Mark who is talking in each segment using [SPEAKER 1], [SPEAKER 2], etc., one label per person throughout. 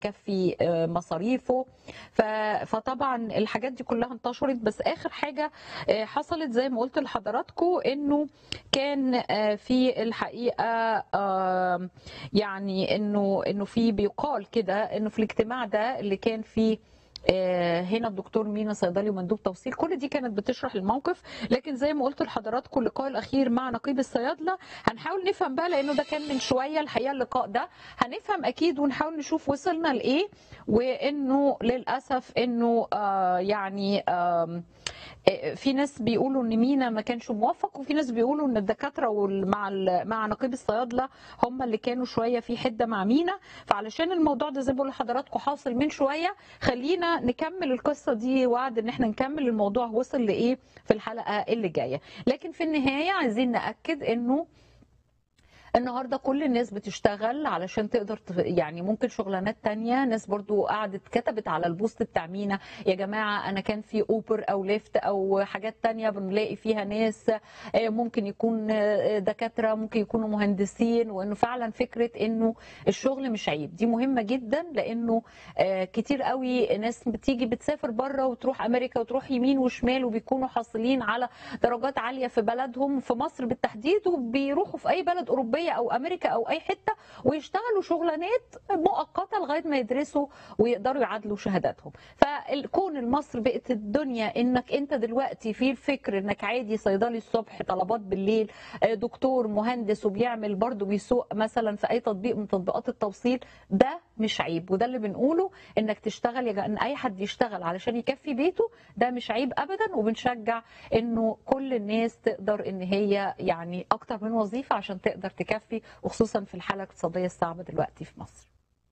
[SPEAKER 1] يكفي آه، مصاريفه ف- فطبعا الحاجات دي كلها انتشرت بس اخر حاجه آه، حصلت زي ما قلت لحضراتكم انه كان آه، في الحقيقه آه، يعني انه انه في بيقال كده انه في الاجتماع ده اللي كان فيه آه، هنا الدكتور مينا صيدلي ومندوب توصيل كل دي كانت بتشرح الموقف لكن زي ما قلت لحضراتكم اللقاء الاخير مع نقيب الصيادله هنحاول نفهم بقى لانه ده كان من شويه الحقيقه اللقاء ده هنفهم اكيد ونحاول نشوف وصلنا لايه وانه للاسف انه آه يعني آم، آه، في ناس بيقولوا ان مينا ما كانش موفق وفي ناس بيقولوا ان الدكاتره وال- مع ال- مع نقيب الصيادله هم اللي كانوا شويه في حده مع مينا فعلشان الموضوع ده زي ما بقول لحضراتكم حاصل من شويه خلينا نكمل القصه دي وعد ان احنا نكمل الموضوع وصل لايه في الحلقه اللي جايه لكن في النهايه عايزين ناكد انه النهارده كل الناس بتشتغل علشان تقدر تف- يعني ممكن شغلانات تانية ناس برضو قعدت كتبت على البوست بتاع مينا يا جماعة أنا كان في أوبر أو ليفت أو حاجات تانية بنلاقي فيها ناس آه، ممكن يكون آه، دكاترة ممكن يكونوا مهندسين وإنه فعلا فكرة إنه الشغل مش عيب دي مهمة جدا لأنه آه، كتير قوي ناس بتيجي بتسافر بره وتروح أمريكا وتروح يمين وشمال وبيكونوا حاصلين على درجات عالية في بلدهم في مصر بالتحديد وبيروحوا في أي بلد أوروبية أو أمريكا أو أي حتة ويشتغلوا شغلانات مؤقتة لغاية ما يدرسوا ويقدروا يعادلوا شهاداتهم فالكون المصر بقت الدنيا انك انت دلوقتي في الفكر انك عادي صيدلي الصبح طلبات بالليل آه، دكتور مهندس وبيعمل برضه بيسوق مثلا في اي تطبيق من تطبيقات التوصيل ده مش عيب وده اللي بنقوله انك تشتغل يا جماعة، ان اي حد يشتغل علشان يكفي بيته ده مش عيب ابدا وبنشجع انه كل الناس تقدر ان هي يعني اكتر من وظيفه عشان تقدر تكفي وخصوصا في الحاله الاقتصاديه الصعبه دلوقتي في مصر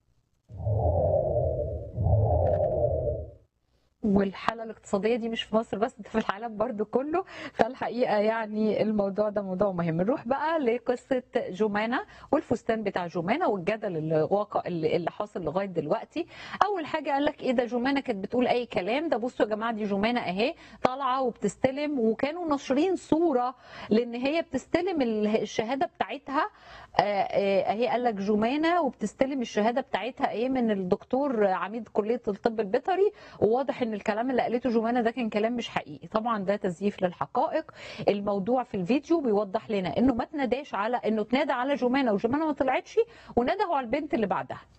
[SPEAKER 1] والحاله الاقتصاديه دي مش في مصر بس ده في العالم برضو كله فالحقيقه يعني الموضوع ده موضوع مهم نروح بقى لقصه جمانه والفستان بتاع جمانه والجدل اللي واقع اللي اللي حاصل لغايه دلوقتي اول حاجه قال لك ايه ده جمانه كانت بتقول اي كلام ده بصوا يا جماعه دي جمانه اهي طالعه وبتستلم وكانوا ناشرين صوره لان هي بتستلم ال- الشهاده بتاعتها آه، آه، اهي قال لك جمانه وبتستلم الشهاده بتاعتها ايه من الدكتور عميد كليه الطب البيطري وواضح ان الكلام اللي قالته جمانه ده كان كلام مش حقيقي طبعا ده تزييف للحقائق الموضوع في الفيديو بيوضح لنا انه ما تناداش على انه تنادى على جمانه وجمانه ما طلعتش ونادوا على البنت اللي بعدها